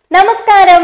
നമസ്കാരം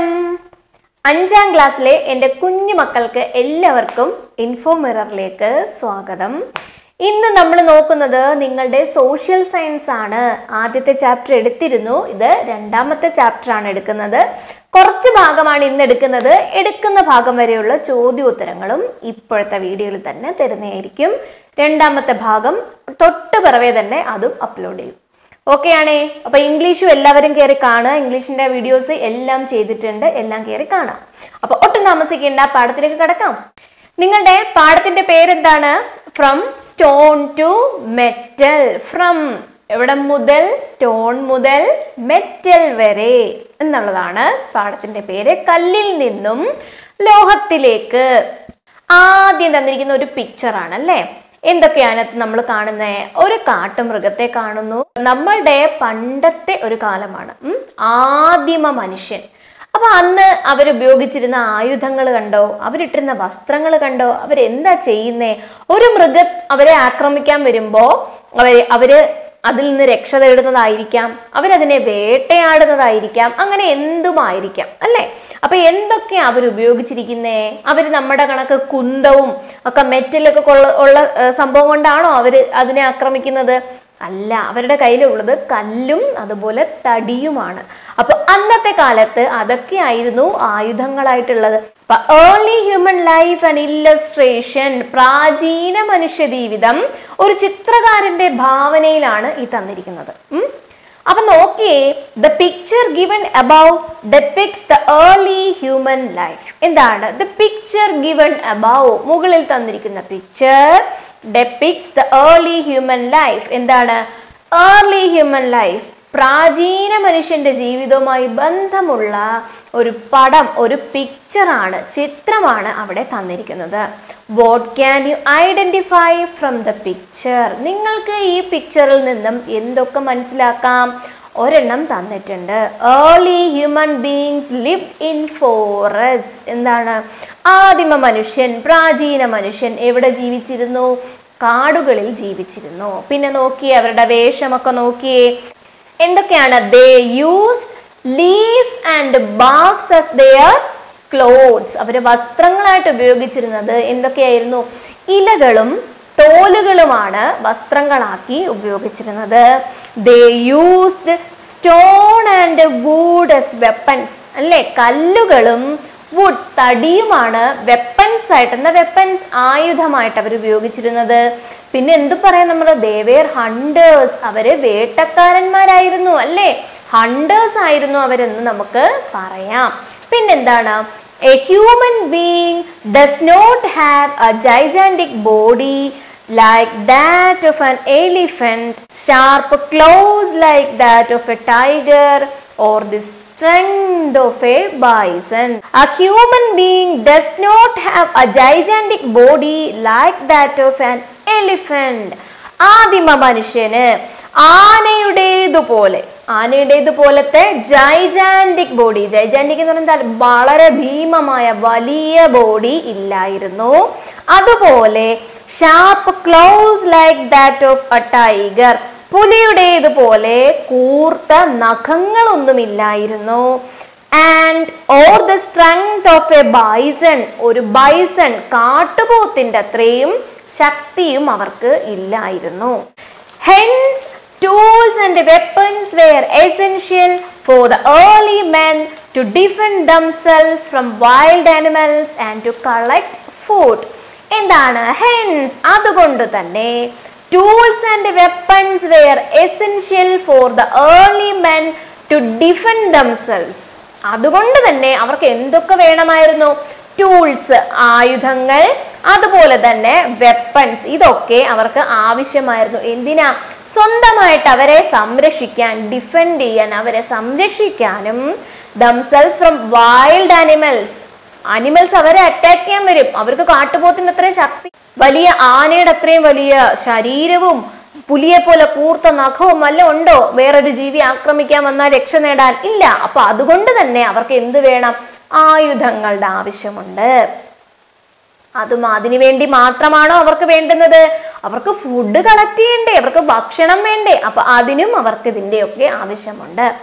അഞ്ചാം ക്ലാസ്സിലെ എൻ്റെ കുഞ്ഞു മക്കൾക്ക് എല്ലാവർക്കും ഇൻഫോ മിററിലേക്ക് സ്വാഗതം ഇന്ന് നമ്മൾ നോക്കുന്നത് നിങ്ങളുടെ സോഷ്യൽ സയൻസ് ആണ് ആദ്യത്തെ ചാപ്റ്റർ എടുത്തിരുന്നു ഇത് രണ്ടാമത്തെ ചാപ്റ്റർ ആണ് എടുക്കുന്നത് കുറച്ച് ഭാഗമാണ് ഇന്ന് എടുക്കുന്നത് എടുക്കുന്ന ഭാഗം വരെയുള്ള ചോദ്യോത്തരങ്ങളും ഇപ്പോഴത്തെ വീഡിയോയിൽ തന്നെ തരുന്നതായിരിക്കും രണ്ടാമത്തെ ഭാഗം തൊട്ട് പിറവേ തന്നെ അതും അപ്ലോഡ് ചെയ്യും ഓക്കെ ആണേ അപ്പൊ ഇംഗ്ലീഷും എല്ലാവരും കയറി കാണുക ഇംഗ്ലീഷിന്റെ വീഡിയോസ് എല്ലാം ചെയ്തിട്ടുണ്ട് എല്ലാം കയറി കാണാം അപ്പൊ ഒട്ടും താമസിക്കേണ്ട പാഠത്തിലേക്ക് കിടക്കാം നിങ്ങളുടെ പാഠത്തിന്റെ പേരെന്താണ് from stone to metal from എവിടെ മുതൽ സ്റ്റോൺ മുതൽ മെറ്റൽ വരെ എന്നുള്ളതാണ് പാഠത്തിന്റെ പേര് കല്ലിൽ നിന്നും ലോഹത്തിലേക്ക് ആദ്യം തന്നിരിക്കുന്ന ഒരു പിക്ചറാണ് അല്ലേ എന്തൊക്കെയാണ് നമ്മൾ കാണുന്നത് ഒരു കാട്ടുമൃഗത്തെ കാണുന്നു നമ്മളുടെ പണ്ടത്തെ ഒരു കാലമാണ് ഉം. ആദിമ മനുഷ്യൻ അപ്പൊ അന്ന് അവരുപയോഗിച്ചിരുന്ന ആയുധങ്ങൾ കണ്ടോ അവരിട്ടിരുന്ന വസ്ത്രങ്ങൾ കണ്ടോ അവരെന്താ ചെയ്യുന്നേ ഒരു മൃഗ അവരെ ആക്രമിക്കാൻ വരുമ്പോ അവര് അവര് അതിൽ നിന്ന് രക്ഷ തേടുന്നതായിരിക്കാം അവരതിനെ വേട്ടയാടുന്നതായിരിക്കാം അങ്ങനെ എന്തുമായിരിക്കാം അല്ലേ അപ്പൊ എന്തൊക്കെയാ അവർ ഉപയോഗിച്ചിരിക്കുന്നേ അവർ നമ്മുടെ കണക്ക് കുന്തവും ഒക്കെ മെറ്റലൊക്കെ കൊള്ള ഉള്ള ഏർ, സംഭവം കൊണ്ടാണോ അവര് അതിനെ ആക്രമിക്കുന്നത് അല്ല അവരുടെ കയ്യിലുള്ളത് കല്ലും അതുപോലെ തടിയുമാണ് അപ്പൊ അന്നത്തെ കാലത്ത് അതൊക്കെയായിരുന്നു ആയുധങ്ങളായിട്ടുള്ളത് early human life and illustration പ്രാചീന മനുഷ്യ ജീവിതം ഒരു ചിത്രകാരന്റെ ഭാവനയിലാണ് ഈ തന്നിരിക്കുന്നത് ഉം. അപ്പൊ നോക്കിയേ the picture given above depicts the early human life എന്താണ് ദ പിക്ചർ ഗിവൺ അബൌവ് മുകളിൽ തന്നിരിക്കുന്ന picture depicts the early human life എന്താണ് ഏർലി ഹ്യൂമൻ ലൈഫ് പ്രാചീന മനുഷ്യന്റെ ജീവിതവുമായി ബന്ധമുള്ള ഒരു പടം ഒരു പിക്ചറാണ് ചിത്രമാണ് അവിടെ തന്നിരിക്കുന്നത് what can you identify from the picture നിങ്ങൾക്ക് ഈ പിക്ചറിൽ നിന്നും എന്തൊക്കെ മനസ്സിലാക്കാം ഒരെണ്ണം തന്നിട്ടുണ്ട് early human beings live in forest എന്താണ് ആദിമ മനുഷ്യൻ പ്രാചീന മനുഷ്യൻ എവിടെ ജീവിച്ചിരുന്നു കാടുകളിൽ ജീവിച്ചിരുന്നു പിന്നെ നോക്കിയേ അവരുടെ വേഷമൊക്കെ നോക്കിയേ എന്തൊക്കെയാണ് they use leaf and bags as their clothes അവർ വസ്ത്രങ്ങളായിട്ട് ഉപയോഗിച്ചിരുന്നത് എന്തൊക്കെയായിരുന്നു ഇലകളും തോലുകളുമാണ് വസ്ത്രങ്ങളാക്കി ഉപയോഗിച്ചിരുന്നത് they used stone and wood as weapons അല്ലേ കല്ലുകളും വുഡ് തടിയുമാണ് വെപ്പൺസ് ആയിട്ട് എന്താ വെപ്പൺസ് ആയുധമായിട്ട് അവർ ഉപയോഗിച്ചിരുന്നത് പിന്നെ എന്ത് പറയാം നമ്മൾ ദേവേർ ഹണ്ടേഴ്സ് അവര് വേട്ടക്കാരന്മാരായിരുന്നു അല്ലേ ഹണ്ടേഴ്സ് ആയിരുന്നു അവരെന്ന് നമുക്ക് പറയാം പിന്നെന്താണ് a human being does not have a gigantic body like that of an elephant, sharp claws like that of a tiger, or the strength of a bison. A human being does not have a gigantic body like that of an elephant. ആദിമ മനുഷ്യന് ആനയുടേതുപോലെ ആനയുടേതുപോലത്തെ gigantic body gigantic എന്ന് പറഞ്ഞാൽ വളരെ ഭീമമായ വലിയ body ഇല്ലായിരുന്നു അതുപോലെ sharp claws like that of a tiger പുലിയുടേതുപോലെ കൂർത്ത നഖങ്ങളൊന്നുമില്ലായിരുന്നു and or the strength of a bison ഒരു ബൈസൺ കാട്ടുപോത്തിന്റെ അത്രയും ശക്തിയും അവർക്ക് ഇല്ലായിരുന്നു hence tools and weapons were essential for the early men to defend themselves from wild animals and to collect food എന്താണ് ഹെൻസ് അതുകൊണ്ട് തന്നെ tools and weapons were essential for the early men to defend themselves അതുകൊണ്ട് തന്നെ അവർക്ക് എന്തൊക്കെ വേണമായിരുന്നു tools ആയുധങ്ങൾ അതുപോലെ തന്നെ വെപ്പൺസ് ഇതൊക്കെ അവർക്ക് ആവശ്യമായിരുന്നു എന്തിനാ സ്വന്തമായിട്ട് അവരെ സംരക്ഷിക്കാൻ ഡിഫെൻഡ് ചെയ്യാൻ അവരെ സംരക്ഷിക്കാനും themselves from wild animals animals അവരെ അറ്റാക്ക് ചെയ്യാൻ വരും അവർക്ക് കാട്ടുപോത്തിന്റെ അത്രയും ശക്തി വലിയ ആനയുടെ അത്രയും വലിയ ശരീരവും പുലിയെ പോലെ കൂർത്ത നഖവും വല്ല ഉണ്ടോ വേറൊരു ജീവി ആക്രമിക്കാൻ വന്നാൽ രക്ഷ നേടാൻ ഇല്ല അപ്പൊ അതുകൊണ്ട് തന്നെ അവർക്ക് എന്ത് വേണം ആയുധങ്ങളുടെ ആവശ്യമുണ്ട് അതും അതിനു വേണ്ടി മാത്രമാണോ അവർക്ക് വേണ്ടുന്നത് അവർക്ക് ഫുഡ് കളക്ട് ചെയ്യണ്ടേ അവർക്ക് ഭക്ഷണം വേണ്ടേ അപ്പൊ അതിനും അവർക്ക് ഇതിൻ്റെയൊക്കെ ആവശ്യമുണ്ട്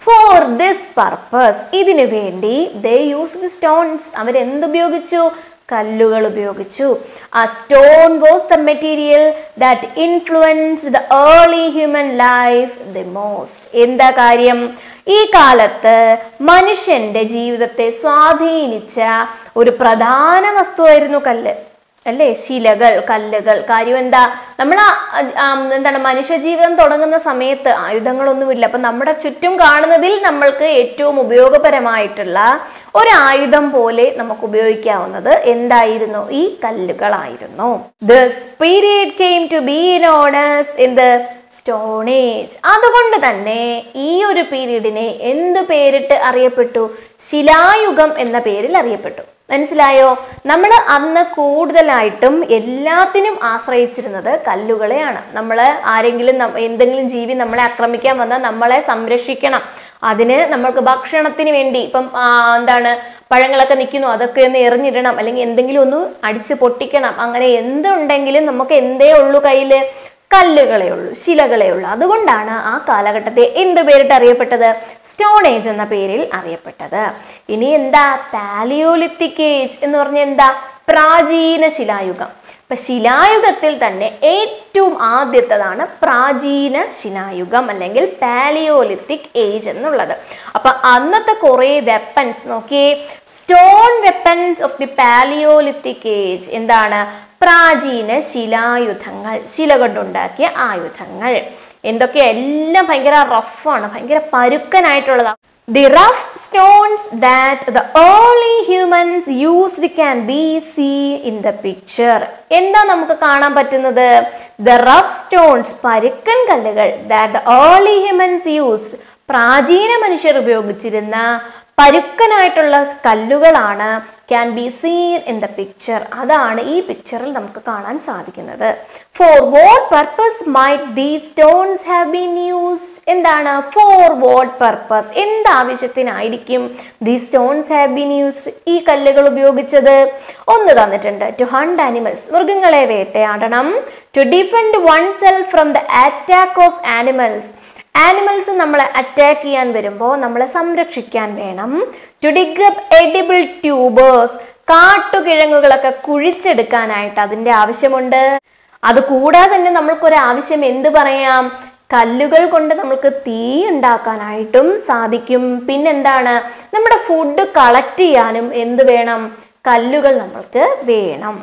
ഫോർ ദിസ് പർപ്പസ് ഇതിനു വേണ്ടി ദേ യൂസ് ദി സ്റ്റോൺസ് അവരെന്തുപയോഗിച്ചു കല്ലുകൾ ഉപയോഗിച്ചു ആ stone was the material that influence the early human life the most എന്താ കാര്യം ഈ കാലത്ത് മനുഷ്യന്റെ ജീവിതത്തെ സ്വാധീനിച്ച ഒരു പ്രധാന വസ്തുവായിരുന്നു കല്ല് അല്ലേ ശിലകൾ കല്ലുകൾ കാര്യം എന്താ നമ്മൾ എന്താണ് മനുഷ്യജീവിതം തുടങ്ങുന്ന സമയത്ത് ആയുധങ്ങളൊന്നുമില്ല അപ്പം നമ്മുടെ ചുറ്റും കാണുന്നതിൽ നമ്മൾക്ക് ഏറ്റവും ഉപയോഗപരമായിട്ടുള്ള ഒരു ആയുധം പോലെ നമുക്ക് ഉപയോഗിക്കാവുന്നത് എന്തായിരുന്നു ഈ കല്ലുകളായിരുന്നു this period came to be known as in the stone age അതുകൊണ്ട് തന്നെ ഈ ഒരു പീരീഡിനെ എന്ത് പേരിട്ട് അറിയപ്പെട്ടു ശിലായുഗം എന്ന പേരിൽ അറിയപ്പെട്ടു മനസ്സിലായോ നമ്മൾ അന്ന് കൂടുതലായിട്ടും എല്ലാത്തിനും ആശ്രയിച്ചിരുന്നത് കല്ലുകളെയാണ് നമ്മൾ ആരെങ്കിലും നം- എന്തെങ്കിലും ജീവി നമ്മളെ ആക്രമിക്കാൻ വന്നാൽ നമ്മളെ സംരക്ഷിക്കണം അതിന് നമ്മൾക്ക് ഭക്ഷണത്തിന് വേണ്ടി ഇപ്പം ആ, എന്താണ് പഴങ്ങളൊക്കെ നിൽക്കുന്നു അതൊക്കെ ഒന്ന് എറിഞ്ഞിടണം അല്ലെങ്കിൽ എന്തെങ്കിലും ഒന്ന് അടിച്ച് പൊട്ടിക്കണം അങ്ങനെ എന്തുണ്ടെങ്കിലും നമുക്ക് എന്തേ ഉള്ളൂ കയ്യിൽ കല്ലുകളേ ഉള്ളൂ ശിലകളേ ഉള്ളൂ അതുകൊണ്ടാണ് ആ കാലഘട്ടത്തെ എന്ത് പേരിട്ട് അറിയപ്പെട്ടത് സ്റ്റോൺ ഏജ് എന്ന പേരിൽ അറിയപ്പെട്ടത് ഇനി എന്താ പാലിയോലിത്തിക് ഏജ് എന്ന് പറഞ്ഞ എന്താ പ്രാചീന ശിലായുഗം ഇപ്പൊ ശിലായുഗത്തിൽ തന്നെ ഏറ്റവും ആദ്യത്തേതാണ് പ്രാചീന ശിലായുഗം അല്ലെങ്കിൽ പാലിയോലിത്തിക് ഏജ് എന്നുള്ളത് അപ്പൊ അന്നത്തെ കുറേ വെപ്പൻസ് നോക്കിയേ stone weapons of the Palaeolithic age എന്താണ് പ്രാചീന ശിലായുധങ്ങൾ ശില കൊണ്ടുണ്ടാക്കിയ ആയുധങ്ങൾ എന്തൊക്കെ എല്ലാം ഭയങ്കര റഫാണ് ഭയങ്കര പരുക്കനായിട്ടുള്ളതാണ് the rough stones that the early humans used can be see in the picture എന്താ നമുക്ക് കാണാൻ പറ്റുന്നത് ദ റഫ് സ്റ്റോൺസ് പരുക്കൻ കല്ലുകൾ that the early humans used പ്രാചീന മനുഷ്യർ ഉപയോഗിച്ചിരുന്ന പരുക്കനായിട്ടുള്ള കല്ലുകളാണ് can be seen in the picture അതാണ് ഈ പിക്ചറിൽ നമുക്ക് കാണാൻ സാധിക്കുന്നത് for what purpose might these stones have been used എന്താണ് ഫോർ വാട്ട് പർപ്പസ് എന്ത് ആവശ്യത്തിനായിരിക്കും ദീ സ്റ്റോൺസ് ഹാവ് ബീൻ യൂസ്ഡ് ഈ കല്ലുകൾ ഉപയോഗിച്ചത് ഒന്ന് തന്നിട്ടുണ്ട് ടു ഹണ്ട് ആനിമൽസ് മൃഗങ്ങളെ വേട്ടയാടണം to defend oneself from the attack of animals animals നമ്മളെ അറ്റാക്ക് ചെയ്യാൻ വരുമ്പോൾ നമ്മളെ സംരക്ഷിക്കാൻ വേണം to dig up edible tubers കാട്ടുകിഴങ്ങുകളൊക്കെ കുഴിച്ചെടുക്കാനായിട്ട് അതിൻ്റെ ആവശ്യമുണ്ട് അത് കൂടാതെ തന്നെ നമ്മൾക്കൊരു ആവശ്യം എന്ത് പറയാം കല്ലുകൾ കൊണ്ട് നമുക്ക് തീ ഉണ്ടാക്കാനായിട്ടും സാധിക്കും പിന്നെന്താണ് നമ്മുടെ ഫുഡ് കളക്ട് ചെയ്യാനും എന്ത് വേണം കല്ലുകൾ നമ്മൾക്ക് വേണം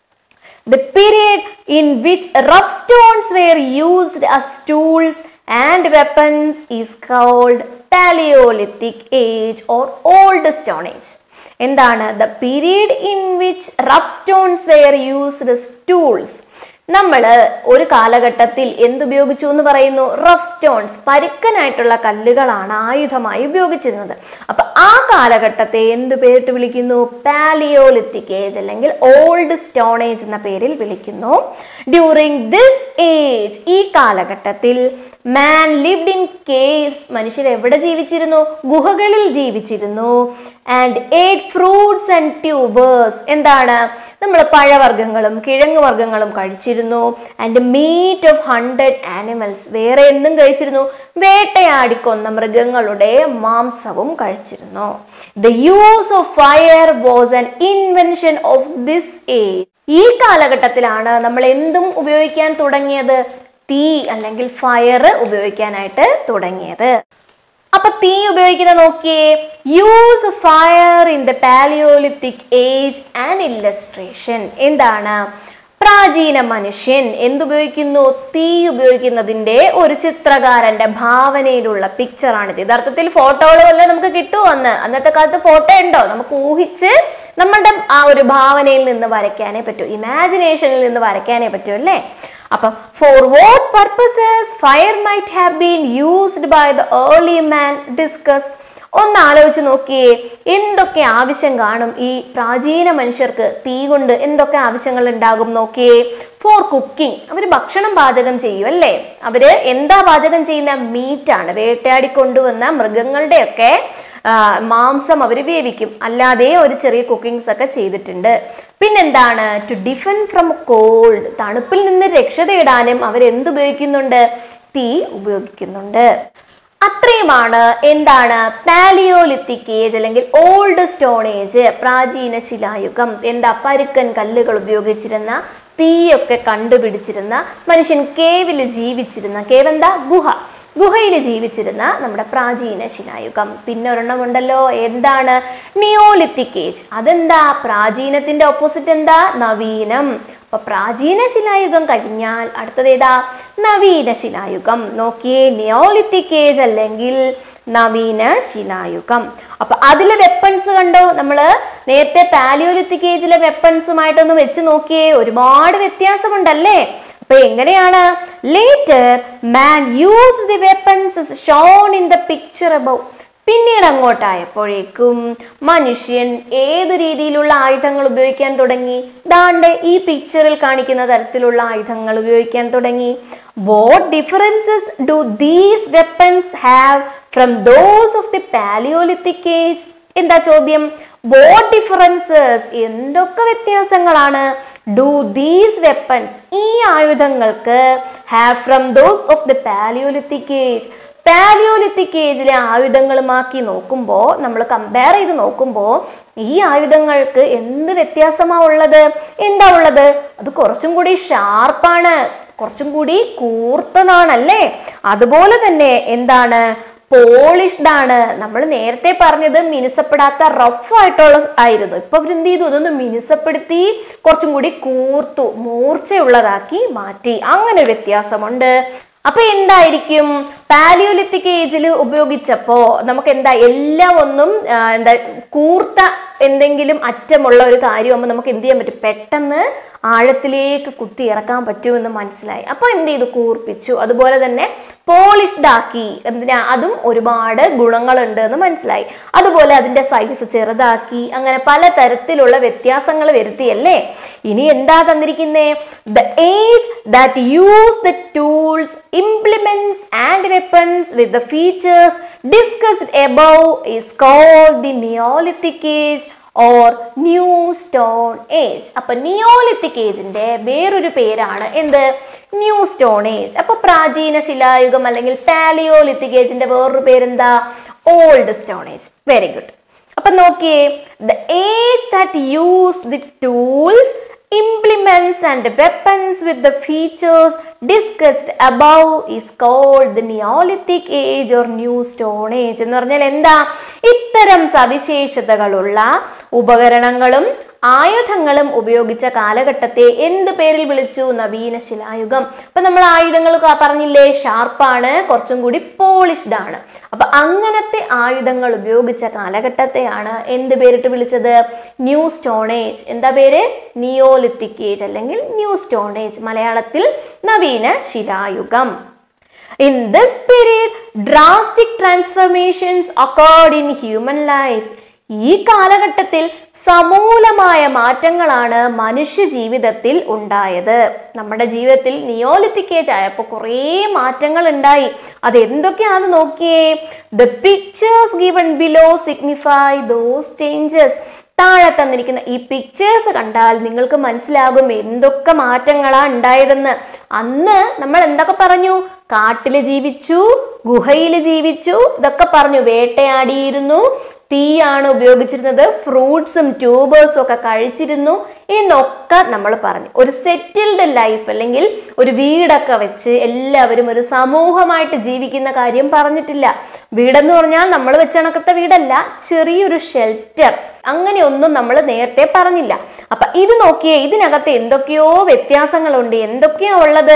The period in which rough stones were used as tools and weapons is called Paleolithic Age or Old Stone Age. എന്താണ് the period in which rough stones were used tools നമ്മൾ ഒരു കാലഘട്ടത്തിൽ എന്തുപയോഗിച്ചു എന്ന് പറയുന്നു റഫ് സ്റ്റോൺസ് പരുക്കനായിട്ടുള്ള കല്ലുകളാണ് ആയുധമായി ഉപയോഗിച്ചിരുന്നത് അപ്പൊ ആ കാലഘട്ടത്തെ എന്ത് പേരിട്ട് വിളിക്കുന്നു പാലിയോലിത്തിക് ഏജ് അല്ലെങ്കിൽ ഓൾഡ് സ്റ്റോൺ ഏജ് എന്ന പേരിൽ വിളിക്കുന്നു ഡ്യൂറിങ് ദിസ് ഏജ് ഈ കാലഘട്ടത്തിൽ മാൻ ലിവ്ഡ് ഇൻ കേവ്സ് മനുഷ്യർ എവിടെ ജീവിച്ചിരുന്നു ഗുഹകളിൽ ജീവിച്ചിരുന്നു ആൻഡ് ഏറ്റ് ഫ്രൂട്ട്സ് ആൻഡ് ട്യൂബേഴ്സ് എന്താണ് നമ്മൾ പഴവർഗ്ഗങ്ങളും കിഴങ്ങ് വർഗ്ഗങ്ങളും കഴിച്ചിരുന്നു and meat of hunted animals വേറെ എന്തും കഴിച്ചിരുന്നു വേട്ടയാടിക്കൊന്ന മൃഗങ്ങളുടെ മാംസവും കഴിച്ചിരുന്നു the use of fire was an invention of this age ഈ കാലഘട്ടത്തിലാണ് നമ്മൾ എന്തും ഉപയോഗിക്കാൻ തുടങ്ങിയത് തീ അല്ലെങ്കിൽ ഫയർ ഉപയോഗിക്കാനായിട്ട് തുടങ്ങിയത് അപ്പൊ തീ ഉപയോഗിക്കുന്ന നോക്കിയേ use fire in the Palaeolithic age and illustration എന്താണ് പ്രാചീന മനുഷ്യൻ എന്തുപയോഗിക്കുന്നു തീ ഉപയോഗിക്കുന്നതിന്റെ ഒരു ചിത്രകാരന്റെ ഭാവനയിലുള്ള പിക്ചറാണിത് യഥാർത്ഥത്തിൽ ഫോട്ടോകൾ വല്ലതും നമുക്ക് കിട്ടുമോ അന്ന് അന്നത്തെ കാലത്ത് ഫോട്ടോ ഉണ്ടോ നമുക്ക് ഊഹിച്ച് നമ്മളുടെ ആ ഒരു ഭാവനയിൽ നിന്ന് വരയ്ക്കാനേ പറ്റൂ ഇമാജിനേഷനിൽ നിന്ന് വരയ്ക്കാനേ പറ്റൂ അല്ലേ അപ്പം for what purposes fire might have been used by the early man discuss ഒന്ന് ആലോചിച്ച് നോക്കിയേ എന്തൊക്കെ ആവശ്യം കാണും ഈ പ്രാചീന മനുഷ്യർക്ക് തീ കൊണ്ട് എന്തൊക്കെ ആവശ്യങ്ങൾ ഉണ്ടാകും നോക്കിയേ ഫോർ കുക്കിംഗ് അവർ ഭക്ഷണം പാചകം ചെയ്യും അല്ലേ അവര് എന്താ പാചകം ചെയ്യുന്ന മീറ്റാണ് വേട്ടയാടി കൊണ്ടുവന്ന മൃഗങ്ങളുടെയൊക്കെ ആ, മാംസം അവർ വേവിക്കും അല്ലാതെ ഒരു ചെറിയ കുക്കിങ്സ് ഒക്കെ ചെയ്തിട്ടുണ്ട് പിന്നെന്താണ് ടു ഡിഫെൻഡ് ഫ്രം കോൾഡ് തണുപ്പിൽ നിന്ന് രക്ഷ തേടാനും അവർ എന്തുപയോഗിക്കുന്നുണ്ട് തീ ഉപയോഗിക്കുന്നുണ്ട് അത്രയുമാണ് എന്താണ് പാലിയോലിത്തിക് ഏജ് അല്ലെങ്കിൽ ഓൾഡ് സ്റ്റോൺ ഏജ് പ്രാചീന ശിലായുഗം എന്താ പരുക്കൻ കല്ലുകൾ ഉപയോഗിച്ചിരുന്ന തീയൊക്കെ കണ്ടുപിടിച്ചിരുന്ന മനുഷ്യൻ കേവിൽ ജീവിച്ചിരുന്ന കേവ് എന്താ ഗുഹ ഗുഹയിൽ ജീവിച്ചിരുന്ന നമ്മുടെ പ്രാചീന ശിലായുഗം പിന്നെ ഒരെണ്ണമുണ്ടല്ലോ എന്താണ് നിയോലിത്തിക് ഏജ് അതെന്താ പ്രാചീനത്തിന്റെ ഓപ്പോസിറ്റ് എന്താ നവീനം അപ്പൊ പ്രാചീന ശിലായുഗം കഴിഞ്ഞാൽ അടുത്തത് ഏതാ നവീന ശിലായുഗം നോക്കിയേ നിയോലിത്തിക് ഏജ് അല്ലെങ്കിൽ നവീന ശിലായുഗം അപ്പൊ അതിലെ വെപ്പൺസ് കണ്ടോ നമ്മള് നേരത്തെ പാലിയോലിത്തിക് ഏജിലെ വെപ്പൺസുമായിട്ടൊന്ന് വെച്ച് നോക്കിയേ ഒരുപാട് വ്യത്യാസമുണ്ടല്ലേ അപ്പൊ എങ്ങനെയാണ് later man use the weapons shown in the picture above പിന്നീട് അങ്ങോട്ടായപ്പോഴേക്കും മനുഷ്യൻ ഏത് രീതിയിലുള്ള ആയുധങ്ങൾ ഉപയോഗിക്കാൻ തുടങ്ങി ദാണ്ട് ഈ പിക്ചറിൽ കാണിക്കുന്ന തരത്തിലുള്ള ആയുധങ്ങൾ ഉപയോഗിക്കാൻ തുടങ്ങി what differences do these weapons have from those of the Palaeolithic age എന്താ ചോദ്യം വാട്ട് ഡിഫറൻസസ് എന്തൊക്കെ വ്യത്യാസങ്ങളാണ് ഡു ദീസ് വെപ്പൺസ് ഈ ആയുധങ്ങൾക്ക് have from those of the Palaeolithic age Palaeolithic ഏജിലെ ആയുധങ്ങളുമാക്കി നോക്കുമ്പോൾ നമ്മൾ കമ്പയർ ചെയ്ത് നോക്കുമ്പോൾ ഈ ആയുധങ്ങൾക്ക് എന്ത് വ്യത്യാസമാ ഉള്ളത് എന്താ ഉള്ളത് അത് കുറച്ചും കൂടി ഷാർപ്പാണ് കുറച്ചും കൂടി കൂർത്തതാണല്ലേ അതുപോലെ തന്നെ എന്താണ് പോളിഷ്ഡ് ആണ് നമ്മൾ നേരത്തെ പറഞ്ഞത് മിനുസപ്പെടാത്ത റഫ് ആയിട്ടുള്ള ആയിരുന്നു ഇപ്പൊ അവരെന്ത് ചെയ്തു ഇതൊന്ന് മിനുസപ്പെടുത്തി കുറച്ചും കൂടി കൂർത്തു മൂർച്ചയുള്ളതാക്കി മാറ്റി അങ്ങനെ ഒരു വ്യത്യാസമുണ്ട് അപ്പൊ എന്തായിരിക്കും പാലിയോലിത്തിക് ഏജിൽ ഉപയോഗിച്ചപ്പോ നമുക്ക് എന്താ എല്ലാം ഒന്നും ആ, എന്താ കൂർത്ത എന്തെങ്കിലും അറ്റമുള്ള ഒരു കാര്യമാകുമ്പോൾ നമുക്ക് എന്ത് ചെയ്യാൻ പറ്റും പെട്ടെന്ന് ആഴത്തിലേക്ക് കുത്തി ഇറക്കാൻ പറ്റുമെന്ന് മനസ്സിലായി അപ്പൊ എന്ത് ചെയ്തു കൂർപ്പിച്ചു അതുപോലെ തന്നെ പോളിഷ്ഡ് ആക്കി എന്തിനാ അതും ഒരുപാട് ഗുണങ്ങളുണ്ട് എന്ന് മനസ്സിലായി അതുപോലെ അതിന്റെ സൈസ് ചെറുതാക്കി അങ്ങനെ പല തരത്തിലുള്ള വ്യത്യാസങ്ങൾ വരുത്തിയല്ലേ ഇനി എന്താ തന്നിരിക്കുന്നേ the age that use the tools implements and weapons with the features discussed above is called the Neolithic age or new stone age അപ്പൊ നിയോലിത്തിക് ഏജിന്റെ വേറൊരു പേരാണ് എന്ത് ന്യൂ സ്റ്റോൺ ഏജ് അപ്പൊ പ്രാചീന ശിലായുഗം അല്ലെങ്കിൽ പാലിയോലിത്തിക് ഏജിന്റെ വേറൊരു പേരെന്താ old stone age very good അപ്പൊ നോക്കിയേ the age that use the tools implements and weapons with the features discussed above is called the Neolithic age or New Stone Age എന്ന് പറഞ്ഞാൽ എന്താ ഇത്തരം സവിശേഷതകളുള്ള ഉപകരണങ്ങളും ആയുധങ്ങളും ഉപയോഗിച്ച കാലഘട്ടത്തെ എന്ത് പേരിൽ വിളിച്ചു നവീന ശിലായുഗം അപ്പൊ നമ്മൾ ആയുധങ്ങൾ ക- പറഞ്ഞില്ലേ ഷാർപ്പാണ് കുറച്ചും കൂടി പോളിഷ്ഡ് ആണ് അപ്പൊ അങ്ങനത്തെ ആയുധങ്ങൾ ഉപയോഗിച്ച കാലഘട്ടത്തെയാണ് എന്ത് പേരിട്ട് വിളിച്ചത് ന്യൂ സ്റ്റോൺ ഏജ് എന്താ പേര് നിയോലിത്തിക് ഏജ് അല്ലെങ്കിൽ ന്യൂ സ്റ്റോൺ ഏജ് മലയാളത്തിൽ നവീന ശിലായുഗം In this period, drastic transformations occurred in human life. ഈ കാലഘട്ടത്തിൽ സമൂലമായ മാറ്റങ്ങളാണ് മനുഷ്യ ജീവിതത്തിൽ ഉണ്ടായത് നമ്മുടെ ജീവിതത്തിൽ നിയോലിത്തിക് ഏജ് ആയപ്പോൾ കുറേ മാറ്റങ്ങൾ ഉണ്ടായി അത് എന്തൊക്കെയാണെന്ന് നോക്കിയേ the pictures given below signify those changes താഴെ തന്നിരിക്കുന്ന ഈ പിക്ചേഴ്സ് കണ്ടാൽ നിങ്ങൾക്ക് മനസ്സിലാകും എന്തൊക്കെ മാറ്റങ്ങളാ ഉണ്ടായതെന്ന് അന്ന് നമ്മൾ എന്തൊക്കെ പറഞ്ഞു കാട്ടിൽ ജീവിച്ചു ഗുഹയിൽ ജീവിച്ചു ഇതൊക്കെ പറഞ്ഞു വേട്ടയാടിയിരുന്നു തീയാണ് ഉപയോഗിച്ചിരുന്നത് ഫ്രൂട്ട്സും ട്യൂബേഴ്സും ഒക്കെ കഴിച്ചിരുന്നു എന്നൊക്കെ നമ്മൾ പറഞ്ഞു ഒരു സെറ്റിൽഡ് ലൈഫ് അല്ലെങ്കിൽ ഒരു വീടൊക്കെ വെച്ച് എല്ലാവരും ഒരു സമൂഹമായിട്ട് ജീവിക്കുന്ന കാര്യം പറഞ്ഞിട്ടില്ല വീടെന്ന് പറഞ്ഞാൽ നമ്മൾ വെച്ചണക്കത്തെ വീടല്ല ചെറിയൊരു ഷെൽറ്റർ അങ്ങനെയൊന്നും നമ്മൾ നേരത്തെ പറഞ്ഞില്ല അപ്പൊ ഇത് നോക്കിയേ ഇതിനകത്ത് എന്തൊക്കെയോ വ്യത്യാസങ്ങളുണ്ട് എന്തൊക്കെയാ ഉള്ളത്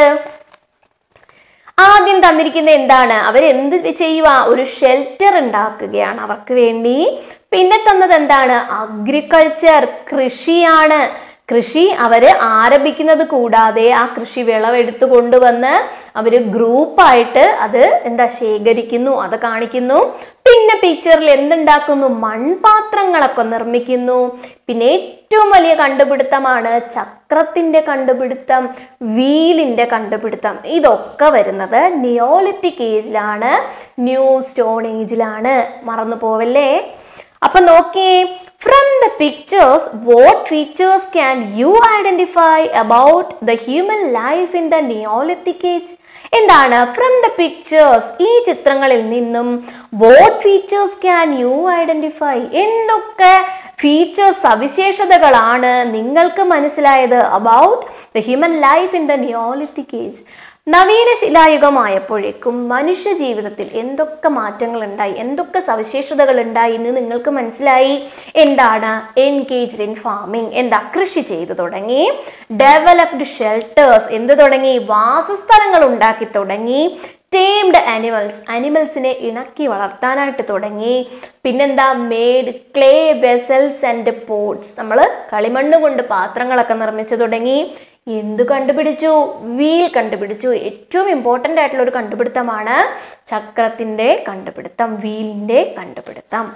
ആദ്യം തന്നിരിക്കുന്ന എന്താണ് അവർ എന്ത് ചെയ്യുക ഒരു ഷെൽട്ടർ ഉണ്ടാക്കുകയാണ് അവർക്ക് വേണ്ടി പിന്നെ തന്നത് എന്താണ് അഗ്രികൾച്ചർ കൃഷിയാണ് കൃഷി അവര് ആരംഭിക്കുന്നത് കൂടാതെ ആ കൃഷി വിളവെടുത്ത് കൊണ്ടുവന്ന് അവര് ഗ്രൂപ്പായിട്ട് അത് എന്താ ശേഖരിക്കുന്നു അത് കാണിക്കുന്നു പിന്നെ പിക്ചറിൽ എന്തുണ്ടാക്കുന്നു മൺപാത്രങ്ങളൊക്കെ നിർമ്മിക്കുന്നു പിന്നെ ഏറ്റവും വലിയ കണ്ടുപിടുത്തമാണ് ചക്രത്തിന്റെ കണ്ടുപിടുത്തം വീലിന്റെ കണ്ടുപിടുത്തം ഇതൊക്കെ വരുന്നത് നിയോലിത്തിക് ഏജിലാണ് ന്യൂ സ്റ്റോൺ ഏജിലാണ് മറന്നു പോവല്ലേ അപ്പൊ നോക്കിയേ from the pictures what features can you identify about the human life in the Neolithic age എന്താണ് ഫ്രം ദ പിക്ചേഴ്സ് ഈ ചിത്രങ്ങളിൽ നിന്നും what features can you identify എന്തൊക്കെ ഫീച്ചേഴ്സ് സവിശേഷതകളാണ് നിങ്ങൾക്ക് മനസ്സിലായത് about the human life in the Neolithic age നവീന ശിലായുഗമായപ്പോഴേക്കും മനുഷ്യ ജീവിതത്തിൽ എന്തൊക്കെ മാറ്റങ്ങൾ ഉണ്ടായി എന്തൊക്കെ സവിശേഷതകൾ ഉണ്ടായി എന്ന് നിങ്ങൾക്ക് മനസ്സിലായി എന്താണ് എൻഗേജ്ഡ് ഇൻ ഫാമിംഗ് എന്താ കൃഷി ചെയ്തു തുടങ്ങി ഡെവലപ്ഡ് ഷെൽട്ടേഴ്സ് എന്ത് തുടങ്ങി വാസസ്ഥലങ്ങൾ ഉണ്ടാക്കി തുടങ്ങി ടേംഡ് ആനിമൽസ് അനിമൽസിനെ ഇണക്കി വളർത്താനായിട്ട് തുടങ്ങി പിന്നെന്താ made clay vessels and pots നമ്മൾ കളിമണ്ണ് കൊണ്ട് പാത്രങ്ങളൊക്കെ നിർമ്മിച്ചു തുടങ്ങി എന്തു കണ്ടുപിടിച്ചു വീൽ കണ്ടുപിടിച്ചു ഏറ്റവും ഇമ്പോർട്ടൻ്റ് ആയിട്ടുള്ള ഒരു കണ്ടുപിടുത്തമാണ് ചക്രത്തിൻ്റെ കണ്ടുപിടുത്തം വീലിൻ്റെ കണ്ടുപിടുത്തം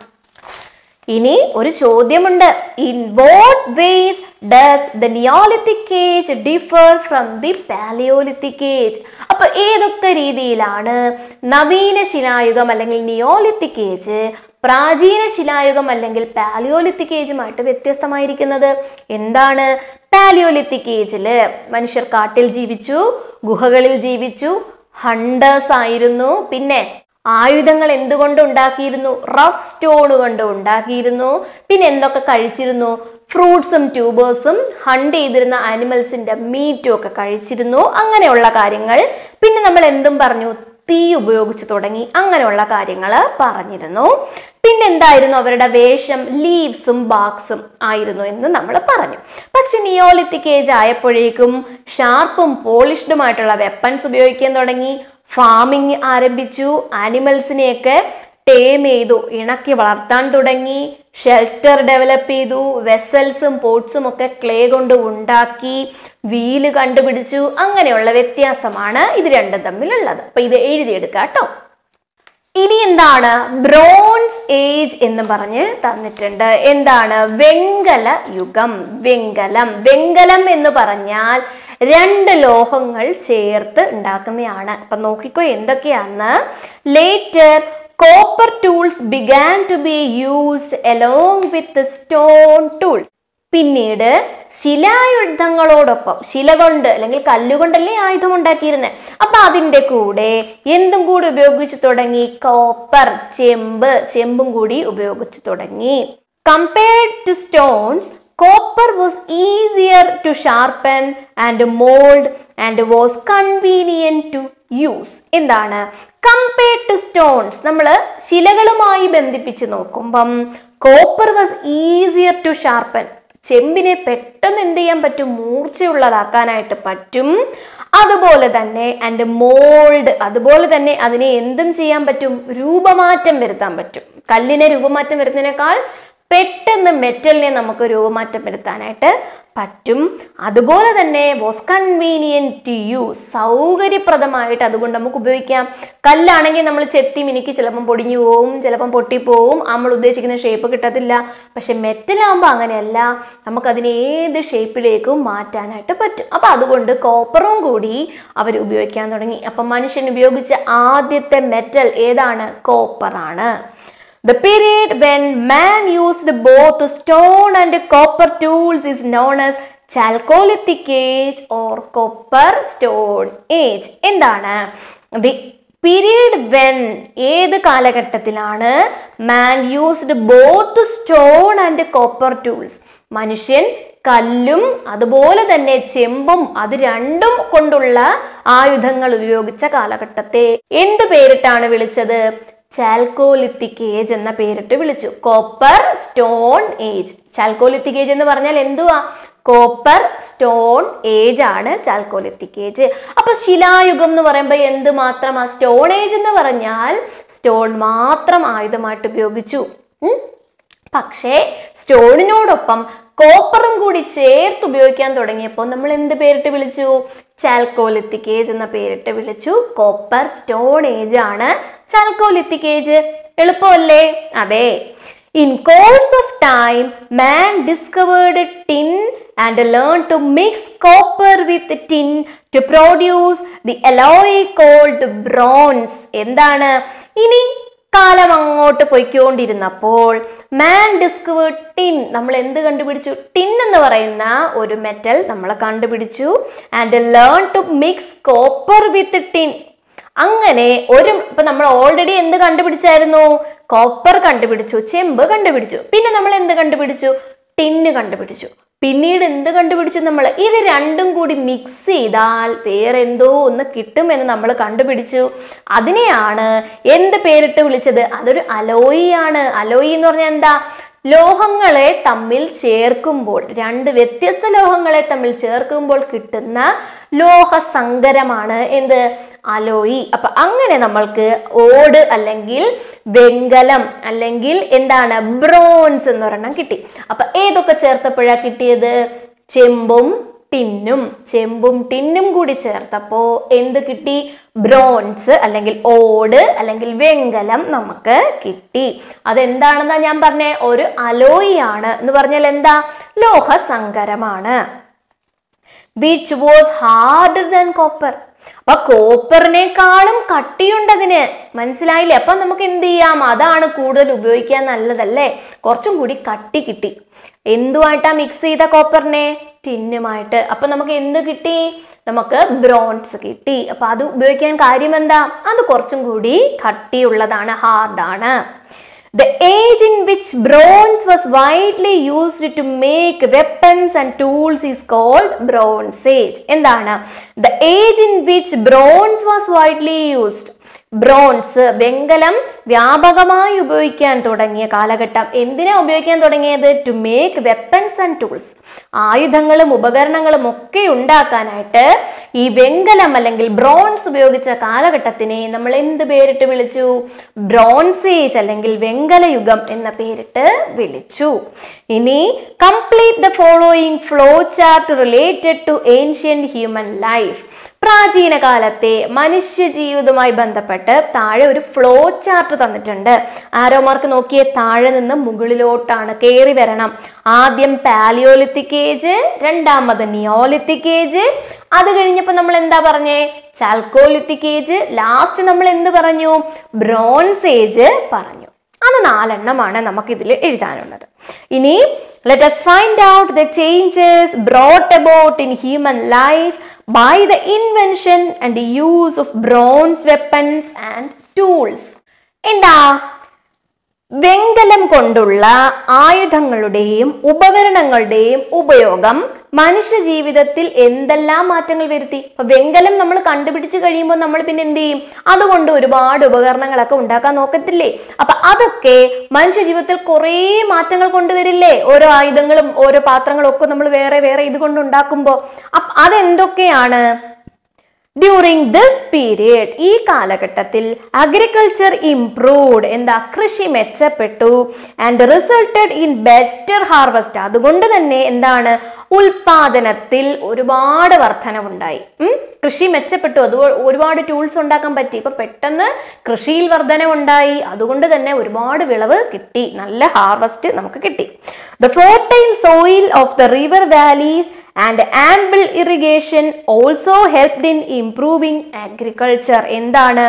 ഇനി ഒരു ചോദ്യമുണ്ട് in what ways does the Neolithic age differ from the Palaeolithic age അപ്പൊ ഏതൊക്കെ രീതിയിലാണ് നവീന ശിലായുഗം അല്ലെങ്കിൽ നിയോളിത്തിക് ഏജ് പ്രാചീന ശിലായുഗം അല്ലെങ്കിൽ പാലിയോലിത്തിക് ഏജുമായിട്ട് വ്യത്യസ്തമായിരിക്കുന്നത് എന്താണ് പാലിയോലിത്തിക് ഏജില് മനുഷ്യർ കാട്ടിൽ ജീവിച്ചു ഗുഹകളിൽ ജീവിച്ചു ഹണ്ടേഴ്സ് ആയിരുന്നു പിന്നെ ആയുധങ്ങൾ എന്തുകൊണ്ട് ഉണ്ടാക്കിയിരുന്നു റഫ് സ്റ്റോൺ കൊണ്ട് ഉണ്ടാക്കിയിരുന്നു പിന്നെ എന്തൊക്കെ കഴിച്ചിരുന്നു ഫ്രൂട്ട്സും ട്യൂബേഴ്സും ഹണ്ട് ചെയ്തിരുന്ന ആനിമൽസിന്റെ മീറ്റും ഒക്കെ കഴിച്ചിരുന്നു അങ്ങനെയുള്ള കാര്യങ്ങൾ പിന്നെ നമ്മൾ എന്തും പറഞ്ഞു തീ ഉപയോഗിച്ച് തുടങ്ങി അങ്ങനെയുള്ള കാര്യങ്ങൾ പറഞ്ഞിരുന്നു പിന്നെ എന്തായിരുന്നു അവരുടെ വേഷം ലീവ്സും ബാക്സും ആയിരുന്നു എന്ന് നമ്മൾ പറഞ്ഞു പക്ഷെ നിയോളിത്തിക് ഏജ് ആയപ്പോഴേക്കും ഷാർപ്പും പോളിഷ്ഡുമായിട്ടുള്ള വെപ്പൺസ് ഉപയോഗിക്കാൻ തുടങ്ങി ഫാമിംഗ് ആരംഭിച്ചു ആനിമൽസിനെയൊക്കെ ടേം ചെയ്തു ഇണക്കി വളർത്താൻ തുടങ്ങി ഷെൽട്ടർ ഡെവലപ്പ് ചെയ്തു വെസൽസും പോട്ട്സും ഒക്കെ ക്ലേ കൊണ്ട് ഉണ്ടാക്കി വീല് കണ്ടുപിടിച്ചു അങ്ങനെയുള്ള വ്യത്യാസമാണ് ഇത് രണ്ടും തമ്മിലുള്ളത് അപ്പൊ ഇത് എഴുതിയെടുക്കുക കേട്ടോ ഇനി എന്താണ് ബ്രോൺസ് ഏജ് എന്ന് പറഞ്ഞ് തന്നിട്ടുണ്ട് എന്താണ് വെങ്കല യുഗം വെങ്കലം വെങ്കലം എന്ന് പറഞ്ഞാൽ രണ്ട് ലോഹങ്ങൾ ചേർത്ത് ഉണ്ടാക്കുന്നതാണ് അപ്പൊ നോക്കിക്കോ എന്തൊക്കെയാന്ന് later copper tools began to be used along with stone tools പിന്നീട് ശിലായുധങ്ങളോടൊപ്പം ശില കൊണ്ട് അല്ലെങ്കിൽ കല്ലുകൊണ്ടല്ലേ ആയുധം ഉണ്ടാക്കിയിരുന്നത് അപ്പൊ അതിന്റെ കൂടെ എന്തും കൂടി ഉപയോഗിച്ചു തുടങ്ങി കോപ്പർ ചെമ്പ് ചെമ്പും കൂടി ഉപയോഗിച്ചു തുടങ്ങി compared to stones copper was easier to sharpen and mould and was convenient to use എന്താണ് കമ്പയർഡ് ടു സ്റ്റോൺസ് നമ്മൾ ശിലകളുമായി ബന്ധിപ്പിച്ച് നോക്കുമ്പം copper was easier to sharpen ചെമ്പിനെ പെട്ടെന്ന് എന്ത് ചെയ്യാൻ പറ്റും മൂർച്ചയുള്ളതാക്കാനായിട്ട് പറ്റും അതുപോലെ തന്നെ ആൻഡ് മോൾഡ് അതുപോലെ തന്നെ അതിനെ എന്തും ചെയ്യാൻ പറ്റും രൂപമാറ്റം വരുത്താൻ പറ്റും കല്ലിനെ രൂപമാറ്റം വരുന്നതിനേക്കാൾ പെട്ടെന്ന് മെറ്റലിനെ നമുക്ക് രൂപമാറ്റം വരുത്താനായിട്ട് പറ്റും അതുപോലെ തന്നെ വാസ് കൺവീനിയൻറ്റ് ടു യൂസ് സൗകര്യപ്രദമായിട്ട് അതുകൊണ്ട് നമുക്ക് ഉപയോഗിക്കാം കല്ലാണെങ്കിൽ നമ്മൾ ചെത്തി മിനുക്കി ചിലപ്പം പൊടിഞ്ഞു പോവും ചിലപ്പം പൊട്ടിപ്പോവും നമ്മൾ ഉദ്ദേശിക്കുന്ന ഷേപ്പ് കിട്ടത്തില്ല പക്ഷെ മെറ്റലാകുമ്പോൾ അങ്ങനെയല്ല നമുക്കതിനെ ഏത് ഷേപ്പിലേക്കും മാറ്റാനായിട്ട് പറ്റും അപ്പം അതുകൊണ്ട് കോപ്പറും കൂടി അവർ ഉപയോഗിക്കാൻ തുടങ്ങി അപ്പം മനുഷ്യൻ ഉപയോഗിച്ച ആദ്യത്തെ മെറ്റൽ ഏതാണ് കോപ്പറാണ് The period when man used both stone and copper tools is known as Chalcolithic age or Copper Stone age. എന്താണ് ദി പീരീഡ് വെൻ ഏത് കാലഘട്ടത്തിലാണ് man used both stone and copper tools മനുഷ്യൻ കല്ലും അതുപോലെ തന്നെ ചെമ്പും അത് രണ്ടും കൊണ്ടുള്ള ആയുധങ്ങൾ ഉപയോഗിച്ച കാലഘട്ടത്തെ എന്ത് പേരിട്ടാണ് വിളിച്ചത് ചാൽക്കോലിത്തിക് ഏജ് എന്ന പേരിട്ട് വിളിച്ചു copper stone age Chalcolithic age എന്ന് പറഞ്ഞാൽ എന്തുവാ കോപ്പർ സ്റ്റോൺ ഏജ് ആണ് ചാൽക്കോലിത്തിക് ഏജ് അപ്പൊ ശിലായുഗം എന്ന് പറയുമ്പോൾ എന്ത് മാത്രമാ സ്റ്റോൺ ഏജ് എന്ന് പറഞ്ഞാൽ സ്റ്റോൺ മാത്രം ആയുധമായിട്ട് ഉപയോഗിച്ചു ഉം? പക്ഷേ സ്റ്റോണിനോടൊപ്പം കോപ്പറും കൂടി ചേർത്ത് ഉപയോഗിക്കാൻ തുടങ്ങിയപ്പോൾ നമ്മൾ എന്ത് പേരിട്ട് വിളിച്ചു ചാൽക്കോലിത്തിക് ഏജ് എന്ന പേരിട്ട് വിളിച്ചു കോപ്പർ സ്റ്റോൺ ഏജ് ആണ് ചാൽക്കോലിത്തിക് ഏജ് എളുപ്പമല്ലേ അതെ in course of time man discovered tin and learn to mix copper with tin to produce the alloy called bronze എന്താണ് ഇനി കാലം അങ്ങോട്ട് പൊയ്ക്കൊണ്ടിരുന്നപ്പോൾ മാൻ ഡിസ്കവേർഡ് ടിൻ നമ്മൾ എന്ത് കണ്ടുപിടിച്ചു ടിൻ എന്ന് പറയുന്ന ഒരു മെറ്റൽ നമ്മൾ കണ്ടുപിടിച്ചു and learn to mix copper with tin അങ്ങനെ ഒരു ഇപ്പൊ നമ്മൾ ഓൾറെഡി എന്ത് കണ്ടുപിടിച്ചായിരുന്നു കോപ്പർ കണ്ടുപിടിച്ചു ചെമ്പ് കണ്ടുപിടിച്ചു പിന്നെ നമ്മൾ എന്ത് കണ്ടുപിടിച്ചു ടിന്ന് കണ്ടുപിടിച്ചു പിന്നീട് എന്ത് കണ്ടുപിടിച്ചു നമ്മൾ ഇത് രണ്ടും കൂടി മിക്സ് ചെയ്താൽ വേറെ എന്തോ ഒന്ന് കിട്ടുമെന്ന് നമ്മൾ കണ്ടുപിടിച്ചു അതിനെയാണ് എന്ത് പേരിട്ട് വിളിച്ചത് അതൊരു അലോയി ആണ് അലോയി എന്ന് പറഞ്ഞാൽ എന്താ ലോഹങ്ങളെ തമ്മിൽ ചേർക്കുമ്പോൾ രണ്ട് വ്യത്യസ്ത ലോഹങ്ങളെ തമ്മിൽ ചേർക്കുമ്പോൾ കിട്ടുന്ന ലോഹസങ്കരമാണ് എന്ത് അലോയി അപ്പൊ അങ്ങനെ നമ്മൾക്ക് ഓട് അല്ലെങ്കിൽ വെങ്കലം അല്ലെങ്കിൽ എന്താണ് ബ്രോൺസ് എന്ന് ഒരെണ്ണം കിട്ടി അപ്പൊ ഏതൊക്കെ ചേർത്തപ്പോഴാ കിട്ടിയത് ചെമ്പും ടിന്നും ചെമ്പും ടിന്നും കൂടി ചേർത്തപ്പോ എന്ത് കിട്ടി ബ്രോൺസ് അല്ലെങ്കിൽ ഓട് അല്ലെങ്കിൽ വെങ്കലം നമുക്ക് കിട്ടി അതെന്താണെന്നാ ഞാൻ പറഞ്ഞേ ഒരു അലോയി ആണ് എന്ന് പറഞ്ഞാൽ എന്താ ലോഹസങ്കരമാണ് which was harder than copper അപ്പൊ കോപ്പറിനേക്കാളും കട്ടിയുണ്ട് അതിന് മനസ്സിലായില്ലേ അപ്പൊ നമുക്ക് എന്ത് ചെയ്യാം അതാണ് കൂടുതൽ ഉപയോഗിക്കാൻ നല്ലതല്ലേ കുറച്ചും കൂടി കട്ടി കിട്ടി എന്തുമായിട്ടാ മിക്സ് ചെയ്ത കോപ്പറിനെ ടിന്നുമായിട്ട് അപ്പൊ നമുക്ക് എന്ത് കിട്ടി നമുക്ക് ബ്രോൺസ് കിട്ടി അപ്പൊ അത് ഉപയോഗിക്കാൻ കാര്യം എന്താ അത് കുറച്ചും കൂടി കട്ടിയുള്ളതാണ് ഹാർഡാണ് The age in which bronze was widely used to make weapons and tools is called Bronze Age. എന്താണ് The age in which bronze was widely used. Bronze വെങ്കലം വ്യാപകമായി ഉപയോഗിക്കാൻ തുടങ്ങിയ കാലഘട്ടം എന്തിനാ ഉപയോഗിക്കാൻ തുടങ്ങിയത് to make weapons and tools ആയുധങ്ങളും ഉപകരണങ്ങളും ഒക്കെ ഉണ്ടാക്കാനായിട്ട് ഈ വെങ്കലം അല്ലെങ്കിൽ ബ്രോൺസ് ഉപയോഗിച്ച കാലഘട്ടത്തിനെ നമ്മൾ എന്ത് പേരിട്ട് വിളിച്ചു ബ്രോൺസ് ഏജ് അല്ലെങ്കിൽ വെങ്കല യുഗം എന്ന പേരിട്ട് വിളിച്ചു ഇനി complete the following flow chart related to ancient human life പ്രാചീന കാലത്തെ മനുഷ്യ ജീവിതവുമായി ബന്ധപ്പെട്ട് താഴെ ഒരു ഫ്ലോ ചാർട്ട് തന്നിട്ടുണ്ട് ആരോ മാർക്ക് നോക്കിയേ താഴെ നിന്ന് മുകളിലോട്ടാണ് കയറി വരണം ആദ്യം പാലിയോലിത്തിക് ഏജ് രണ്ടാമത് നിയോലിത്തിക് ഏജ് അത് കഴിഞ്ഞപ്പോൾ നമ്മൾ എന്താ പറഞ്ഞേ ചാൽക്കോലിത്തിക് ഏജ് ലാസ്റ്റ് നമ്മൾ എന്ത് പറഞ്ഞു ബ്രോൺസ് ഏജ് പറഞ്ഞു അത് നാലെണ്ണമാണ് നമുക്കിതിൽ എഴുതാനുള്ളത് ഇനി let us find out the changes brought about in human life by the invention and use of bronze weapons and tools എന്താ വെങ്കലം കൊണ്ടുള്ള ആയുധങ്ങളുടെയും ഉപകരണങ്ങളുടെയും ഉപയോഗം മനുഷ്യ ജീവിതത്തിൽ എന്തെല്ലാം മാറ്റങ്ങൾ വരുത്തി ഇപ്പൊ വെങ്കലം നമ്മൾ കണ്ടുപിടിച്ച് കഴിയുമ്പോൾ നമ്മൾ പിന്നെ എന്ത് ചെയ്യും അതുകൊണ്ട് ഒരുപാട് ഉപകരണങ്ങളൊക്കെ ഉണ്ടാക്കാൻ നോക്കത്തില്ലേ അപ്പൊ അതൊക്കെ മനുഷ്യ ജീവിതത്തിൽ കുറേ മാറ്റങ്ങൾ കൊണ്ടുവരില്ലേ ഓരോ ആയുധങ്ങളും ഓരോ പാത്രങ്ങളും ഒക്കെ നമ്മൾ വേറെ വേറെ ഇത് കൊണ്ട് ഉണ്ടാക്കുമ്പോൾ അപ്പൊ അതെന്തൊക്കെയാണ് ഡ്യൂറിങ് ദിസ് പീരിയഡ് ഈ കാലഘട്ടത്തിൽ അഗ്രികൾച്ചർ ഇംപ്രൂവ്ഡ് എന്താ കൃഷി മെച്ചപ്പെട്ടു and resulted in better harvest അതുകൊണ്ട് തന്നെ എന്താണ് ഉൽപാദനത്തിൽ ഒരുപാട് വർധനവുണ്ടായി ഉം? കൃഷി മെച്ചപ്പെട്ടു അത് ഒരുപാട് ടൂൾസ് ഉണ്ടാക്കാൻ പറ്റി ഇപ്പൊ പെട്ടെന്ന് കൃഷിയിൽ വർധനവുണ്ടായി അതുകൊണ്ട് തന്നെ ഒരുപാട് വിളവ് കിട്ടി നല്ല ഹാർവസ്റ്റ് നമുക്ക് കിട്ടി the fertile soil of the river valleys and ample irrigation also helped in improving agriculture എന്താണ്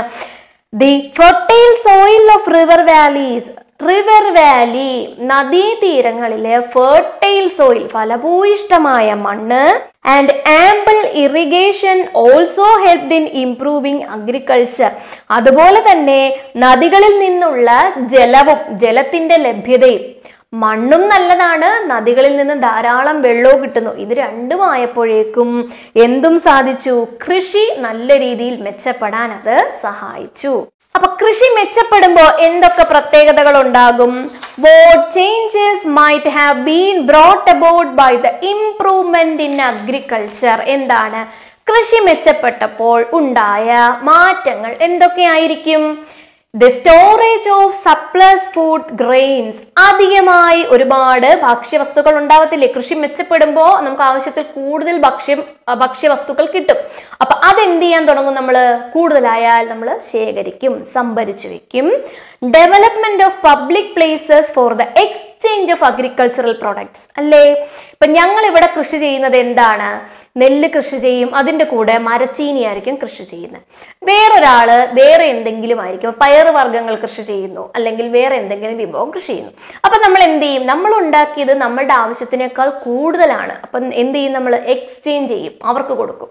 the fertile soil of river valleys river valley നദീതീരങ്ങളിലെ ഫെർട്ടൈൽ സോയിൽ ഫലഭൂയിഷ്ടമായ മണ്ണ് and ample irrigation also helped in improving agriculture അതുപോലെ തന്നെ നദികളിൽ നിന്നുള്ള ജലവും ജലത്തിന്റെ ലഭ്യതയും മണ്ണും നല്ലതാണ് നദികളിൽ നിന്ന് ധാരാളം വെള്ളവും കിട്ടുന്നു ഇത് രണ്ടുമായപ്പോഴേക്കും എന്തും സാധിച്ചു കൃഷി നല്ല രീതിയിൽ മെച്ചപ്പെടാൻ അത് സഹായിച്ചു അപ്പൊ കൃഷി മെച്ചപ്പെടുമ്പോൾ എന്തൊക്കെ പ്രത്യേകതകൾ ഉണ്ടാകും what changes might have been brought about by the improvement in agriculture എന്താണ് കൃഷി മെച്ചപ്പെട്ടപ്പോൾ ഉണ്ടായ മാറ്റങ്ങൾ എന്തൊക്കെയായിരിക്കും the storage of surplus food grains അധികമായി ഒരുപാട് ഭക്ഷ്യവസ്തുക്കൾ ഉണ്ടാവത്തില്ലേ കൃഷി മെച്ചപ്പെടുമ്പോൾ നമുക്ക് ആവശ്യത്തിൽ കൂടുതൽ ഭക്ഷ്യം അഹ് ഭക്ഷ്യവസ്തുക്കൾ കിട്ടും അപ്പൊ അതെന്ത് ചെയ്യാൻ തുടങ്ങും നമ്മൾ കൂടുതലായാൽ നമ്മൾ ശേഖരിക്കും സംഭരിച്ചു വെക്കും development of public places for the exchange of agricultural products അല്ലേ ഇപ്പൊ ഞങ്ങൾ ഇവിടെ കൃഷി ചെയ്യുന്നത് എന്താണ് നെല്ല് കൃഷി ചെയ്യും അതിന്റെ കൂടെ മരച്ചീനി ആയിരിക്കും കൃഷി ചെയ്യുന്നത് വേറൊരാള് വേറെ എന്തെങ്കിലും ആയിരിക്കും പയറ് വർഗ്ഗങ്ങൾ കൃഷി ചെയ്യുന്നു അല്ലെങ്കിൽ വേറെ എന്തെങ്കിലും വിഭവം കൃഷി ചെയ്യുന്നു അപ്പൊ നമ്മൾ എന്ത് ചെയ്യും നമ്മൾ ഉണ്ടാക്കിയത് നമ്മളുടെ ആവശ്യത്തിനേക്കാൾ കൂടുതലാണ് അപ്പം എന്ത് ചെയ്യും നമ്മൾ എക്സ്ചേഞ്ച് ചെയ്യും അവർക്ക് കൊടുക്കും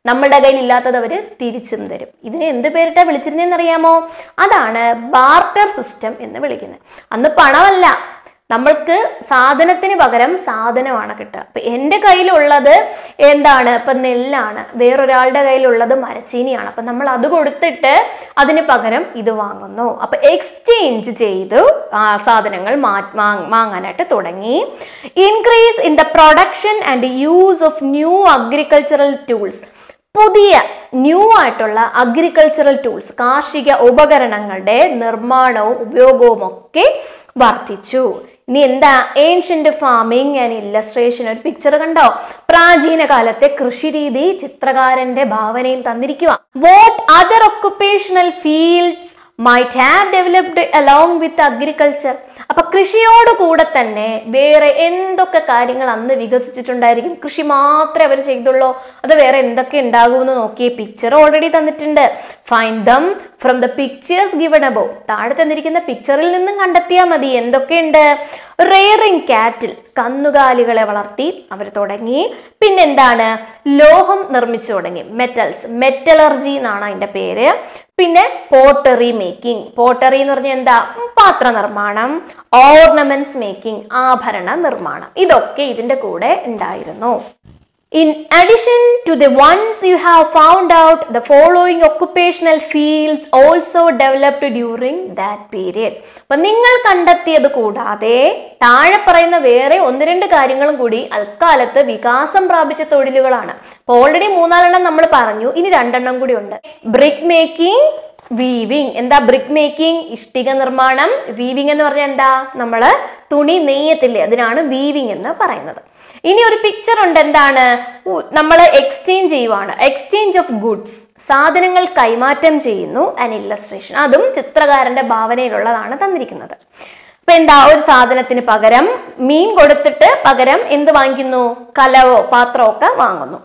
നമ്മളുടെ കയ്യിൽ ഇല്ലാത്തത് അവർ തിരിച്ചും തരും ഇതിനെ എന്ത് പേരിട്ടാ വിളിച്ചിരുന്നതെന്ന് അറിയാമോ അതാണ് ബാർട്ടർ സിസ്റ്റം എന്ന് വിളിക്കുന്നത് അന്ന് പണമല്ല നമ്മൾക്ക് സാധനത്തിന് പകരം സാധനമാണ് കിട്ടുക അപ്പൊ എൻ്റെ കയ്യിലുള്ളത് എന്താണ് ഇപ്പൊ നെല്ലാണ് വേറൊരാളുടെ കയ്യിലുള്ളത് മരച്ചീനിയാണ് അപ്പൊ നമ്മൾ അത് കൊടുത്തിട്ട് അതിന് പകരം ഇത് വാങ്ങുന്നു അപ്പൊ എക്സ്ചേഞ്ച് ചെയ്തു ആ സാധനങ്ങൾ മാ- വാങ്- വാങ്ങാനായിട്ട് തുടങ്ങി increase in the production and use of new agricultural tools പുതിയ ന്യൂ ആയിട്ടുള്ള അഗ്രികൾച്ചറൽ ടൂൾസ് കാർഷിക ഉപകരണങ്ങളുടെ നിർമ്മാണവും ഉപയോഗവും ഒക്കെ വർദ്ധിച്ചു ഇനി എന്താ ഏൻഷ്യന്റ് ഫാമിംഗ് ആൻഡ് ഇല്ലസ്ട്രേഷൻ ഒരു പിക്ചർ കണ്ടോ പ്രാചീന കാലത്തെ കൃഷിരീതി ചിത്രകാരന്റെ ഭാവനയിൽ തന്നിരിക്കുക what other occupational fields might have developed along with agriculture അപ്പൊ കൃഷിയോട് കൂടെ തന്നെ വേറെ എന്തൊക്കെ കാര്യങ്ങൾ അന്ന് വികസിച്ചിട്ടുണ്ടായിരിക്കും കൃഷി മാത്രമേ അവർ ചെയ്തുള്ളൂ അത് വേറെ എന്തൊക്കെ ഉണ്ടാകുമെന്ന് നോക്കിയേ പിക്ചർ ഓൾറെഡി തന്നിട്ടുണ്ട് find them from the pictures given above താഴെ തന്നിരിക്കുന്ന പിക്ചറിൽ നിന്നും കണ്ടെത്തിയാൽ മതി എന്തൊക്കെയുണ്ട് റെയറിങ് കാറ്റിൽ കന്നുകാലികളെ വളർത്തി അവർ തുടങ്ങി പിന്നെന്താണ് ലോഹം നിർമ്മിച്ചു തുടങ്ങി മെറ്റൽസ് മെറ്റലർജി എന്നാണ് അതിന്റെ പേര് പിന്നെ പോട്ടറി മേക്കിംഗ് പോട്ടറി എന്ന് പറഞ്ഞാൽ എന്താ ഉം, പാത്ര നിർമ്മാണം ഓർണമെന്റ്സ് മേക്കിംഗ് ആഭരണ നിർമ്മാണം ഇതൊക്കെ ഇതിന്റെ കൂടെ ഉണ്ടായിരുന്നു In addition to the ones you have found out, the following occupational fields also developed during that period. അപ്പൊ നിങ്ങൾ കണ്ടെത്തിയത് കൂടാതെ താഴെ പറയുന്ന വേറെ ഒന്ന് രണ്ട് കാര്യങ്ങളും കൂടി അൽക്കാലത്ത് വികാസം പ്രാപിച്ച തൊഴിലുകളാണ് അപ്പൊ ഓൾറെഡി മൂന്നാലെണ്ണം നമ്മൾ പറഞ്ഞു ഇനി രണ്ടെണ്ണം കൂടി ഉണ്ട് ബ്രിക്ക് മേക്കിംഗ് വീവിങ് എന്താ ബ്രിക്ക് മേക്കിംഗ് ഇഷ്ടിക നിർമ്മാണം വീവിങ് എന്ന് പറഞ്ഞാൽ എന്താ നമ്മൾ തുണി നെയ്യത്തില്ലേ അതിനാണ് വീവിങ് എന്ന് പറയുന്നത് ഇനി ഒരു പിക്ചർ ഉണ്ട് എന്താണ് നമ്മൾ എക്സ്ചേഞ്ച് ചെയ്യുവാണ് എക്സ്ചേഞ്ച് ഓഫ് ഗുഡ്സ് സാധനങ്ങൾ കൈമാറ്റം ചെയ്യുന്നു ആൻഡ് ഇല്ലസ്ട്രേഷൻ അതും ചിത്രകാരന്റെ ഭാവനയിലുള്ളതാണ് തന്നിരിക്കുന്നത് അപ്പൊ എന്താ ഒരു സാധനത്തിന് പകരം മീൻ കൊടുത്തിട്ട് പകരം എന്ത് വാങ്ങിക്കുന്നു കലവോ പാത്രമോ ഒക്കെ വാങ്ങുന്നു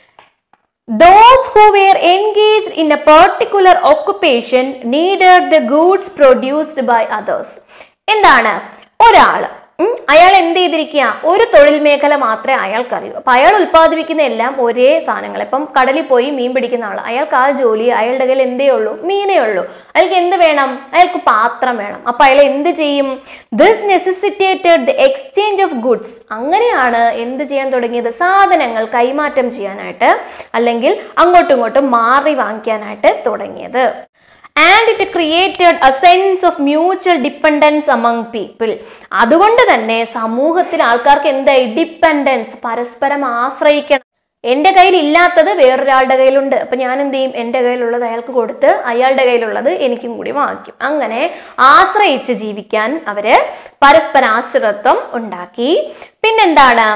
Those who were engaged in a particular occupation needed the goods produced by others. എന്താണ് ഒരാള് ഉം, അയാൾ എന്ത് ചെയ്തിരിക്കുക ഒരു തൊഴിൽ മേഖല മാത്രമേ അയാൾക്കറിയൂ അപ്പൊ അയാൾ ഉൽപ്പാദിപ്പിക്കുന്ന എല്ലാം ഒരേ സാധനങ്ങൾ ഇപ്പം കടലിൽ പോയി മീൻ പിടിക്കുന്ന ആൾ അയാൾക്ക് ആ ജോലി അയാളുടെ കയ്യിൽ എന്തേ ഉള്ളൂ മീനേ ഉള്ളൂ അയാൾക്ക് എന്ത് വേണം അയാൾക്ക് പാത്രം വേണം അപ്പൊ അയാൾ എന്ത് ചെയ്യും this necessitated the exchange of goods അങ്ങനെയാണ് എന്ത് ചെയ്യാൻ തുടങ്ങിയത് സാധനങ്ങൾ കൈമാറ്റം ചെയ്യാനായിട്ട് അല്ലെങ്കിൽ അങ്ങോട്ടും ഇങ്ങോട്ടും മാറി വാങ്ങിക്കാനായിട്ട് തുടങ്ങിയത് and it created a sense of mutual dependence among people അതുകൊണ്ട് തന്നെ സമൂഹത്തിൽ ആൾക്കാർക്ക് എന്തായി ഡിപ്പെൻഡൻസ് പരസ്പരം ആശ്രയിക്കണം എൻ്റെ കയ്യിൽ ഇല്ലാത്തത് വേറൊരാളുടെ കയ്യിലുണ്ട് അപ്പൊ ഞാൻ എന്ത് ചെയ്യും എൻ്റെ കയ്യിലുള്ളത് അയാൾക്ക് കൊടുത്ത് അയാളുടെ കയ്യിലുള്ളത് എനിക്കും കൂടി വാങ്ങിക്കും അങ്ങനെ ആശ്രയിച്ച് ജീവിക്കാൻ അവര് പരസ്പര ആശ്രിതത്വം ഉണ്ടാക്കി പിന്നെന്താണ്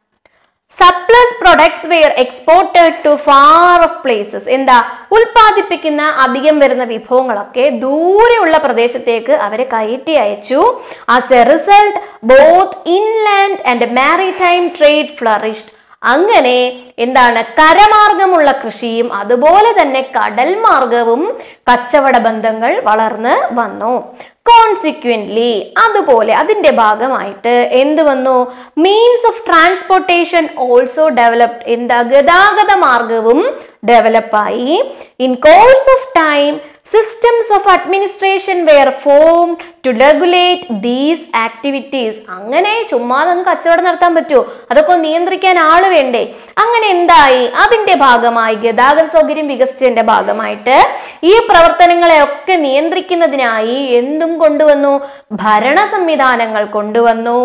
surplus products were exported to far off places എന്താ ഉൽപ്പാദിപ്പിക്കുന്ന അധികം വരുന്ന വിഭവങ്ങളൊക്കെ ദൂരെയുള്ള പ്രദേശത്തേക്ക് അവരെ കയറ്റി അയച്ചു as a result both inland and maritime trade flourished അങ്ങനെ എന്താണ് കരമാർഗമുള്ള കൃഷിയും അതുപോലെ തന്നെ കടൽ മാർഗവും കച്ചവട ബന്ധങ്ങൾ വളർന്ന് വന്നു കോൺസിക്വന്റ്ലി അതുപോലെ അതിന്റെ ഭാഗമായിട്ട് എന്ത് വന്നു means of transportation also developed എന്താ ഗതാഗത മാർഗവും ഡെവലപ്പായി in course of time systems of administration were form to regulate these activities അങ്ങനെ ചുമ്മാതെ അങ്ങ് കച്ചവടം നടത്താൻ പറ്റുമോ അതൊക്കെ ഒന്ന് നിയന്ത്രിക്കാൻ ആള് വേണ്ടേ അങ്ങനെ എന്തായി അതിന്റെ ഭാഗമായി ഗതാഗത സൗകര്യം വികസിച്ചതിന്റെ ഭാഗമായിട്ട് ഈ പ്രവർത്തനങ്ങളെ ഒക്കെ നിയന്ത്രിക്കുന്നതിനായി എന്തും കൊണ്ടുവന്നു ഭരണ സംവിധാനങ്ങൾ കൊണ്ടുവന്നു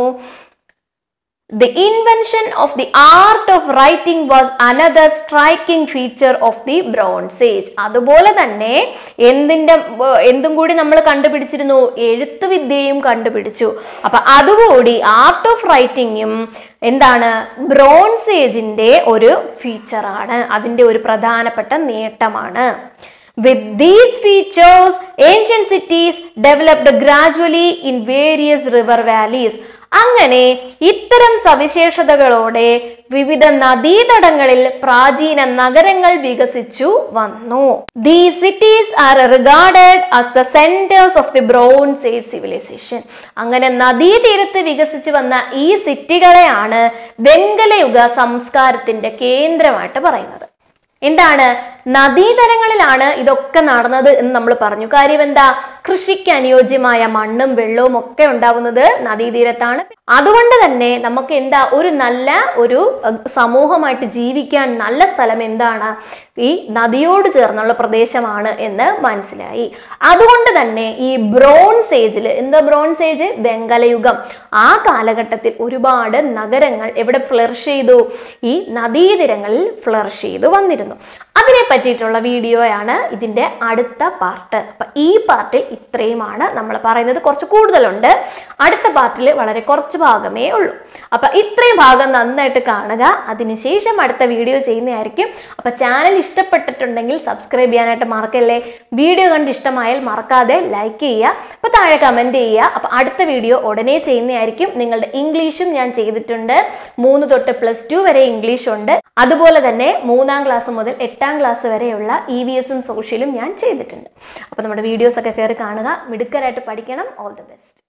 The invention of the art of writing was another striking feature of the Bronze Age. അതുപോലെ തന്നെ എന്തിന്റെ ഏർ, എന്തും കൂടി നമ്മൾ കണ്ടുപിടിച്ചിരുന്നു എഴുത്തുവിദ്യയും കണ്ടുപിടിച്ചു അപ്പൊ അതുകൂടി ആർട്ട് ഓഫ് റൈറ്റിംഗും എന്താണ് ബ്രോൺസ് ഏജിന്റെ ഒരു ഫീച്ചറാണ് അതിന്റെ ഒരു പ്രധാനപ്പെട്ട നേട്ടമാണ് With these features, ancient cities developed gradually in various river valleys. അങ്ങനെ ഇത്തരം സവിശേഷതകളോടെ വിവിധ നദീതടങ്ങളിൽ പ്രാചീന നഗരങ്ങൾ വികസിച്ചു വന്നു the cities are regarded as the centres of the bronze age civilisation അങ്ങനെ നദീതീരത്ത് വികസിച്ചു വന്ന ഈ സിറ്റികളെയാണ് വെങ്കലയുഗ സംസ്കാരത്തിന്റെ കേന്ദ്രമായിട്ട് പറയുന്നത് എന്താണ് നദീതലങ്ങളിലാണ് ഇതൊക്കെ നടന്നത് എന്ന് നമ്മൾ പറഞ്ഞു കാര്യം എന്താ കൃഷിക്ക് അനുയോജ്യമായ മണ്ണും വെള്ളവും ഒക്കെ ഉണ്ടാവുന്നത് നദീതീരത്താണ് അതുകൊണ്ട് തന്നെ നമുക്ക് എന്താ ഒരു നല്ല ഒരു അഹ്, സമൂഹമായിട്ട് ജീവിക്കാൻ നല്ല സ്ഥലം എന്താണ് ഈ നദിയോട് ചേർന്നുള്ള പ്രദേശമാണ് എന്ന് മനസ്സിലായി അതുകൊണ്ട് തന്നെ ഈ ബ്രോൺസ് ഏജിൽ എന്താ ബ്രോൺസ് ഏജ് വെങ്കലയുഗം ആ കാലഘട്ടത്തിൽ ഒരുപാട് നഗരങ്ങൾ എവിടെ ഫ്ലറിഷ് ചെയ്തു ഈ നദീതീരങ്ങളിൽ ഫ്ലറിഷ് ചെയ്തു വന്നിരുന്നു അതിനെ പറ്റിയിട്ടുള്ള വീഡിയോയാണ് ഇതിൻ്റെ അടുത്ത പാർട്ട് അപ്പം ഈ പാർട്ടിൽ ഇത്രയുമാണ് നമ്മൾ പറയുന്നത് കുറച്ച് കൂടുതലുണ്ട് അടുത്ത പാർട്ടിൽ വളരെ കുറച്ച് ഭാഗമേ ഉള്ളൂ അപ്പം ഇത്രയും ഭാഗം നന്നായിട്ട് കാണുക അതിനുശേഷം അടുത്ത വീഡിയോ ചെയ്യുന്നതായിരിക്കും അപ്പം ചാനൽ ഇഷ്ടപ്പെട്ടിട്ടുണ്ടെങ്കിൽ സബ്സ്ക്രൈബ് ചെയ്യാനായിട്ട് മറക്കല്ലേ വീഡിയോ കണ്ട് ഇഷ്ടമായാൽ മറക്കാതെ ലൈക്ക് ചെയ്യുക അപ്പോൾ താഴെ കമൻറ്റ് ചെയ്യുക അപ്പോൾ അടുത്ത വീഡിയോ ഉടനെ ചെയ്യുന്നതായിരിക്കും നിങ്ങളുടെ ഇംഗ്ലീഷും ഞാൻ ചെയ്തിട്ടുണ്ട് മൂന്ന് തൊട്ട് പ്ലസ് ടു വരെ ഇംഗ്ലീഷ് ഉണ്ട് അതുപോലെ തന്നെ മൂന്നാം ക്ലാസ് മുതൽ എട്ടാം ക്ലാസ് വരെയുള്ള ഇ വി എസും സോഷ്യലും ഞാൻ ചെയ്തിട്ടുണ്ട് അപ്പോൾ നമ്മുടെ വീഡിയോസ് ഒക്കെ കയറി കാണുക മിടുക്കരായിട്ട് പഠിക്കണം ഓൾ ദി ബെസ്റ്റ്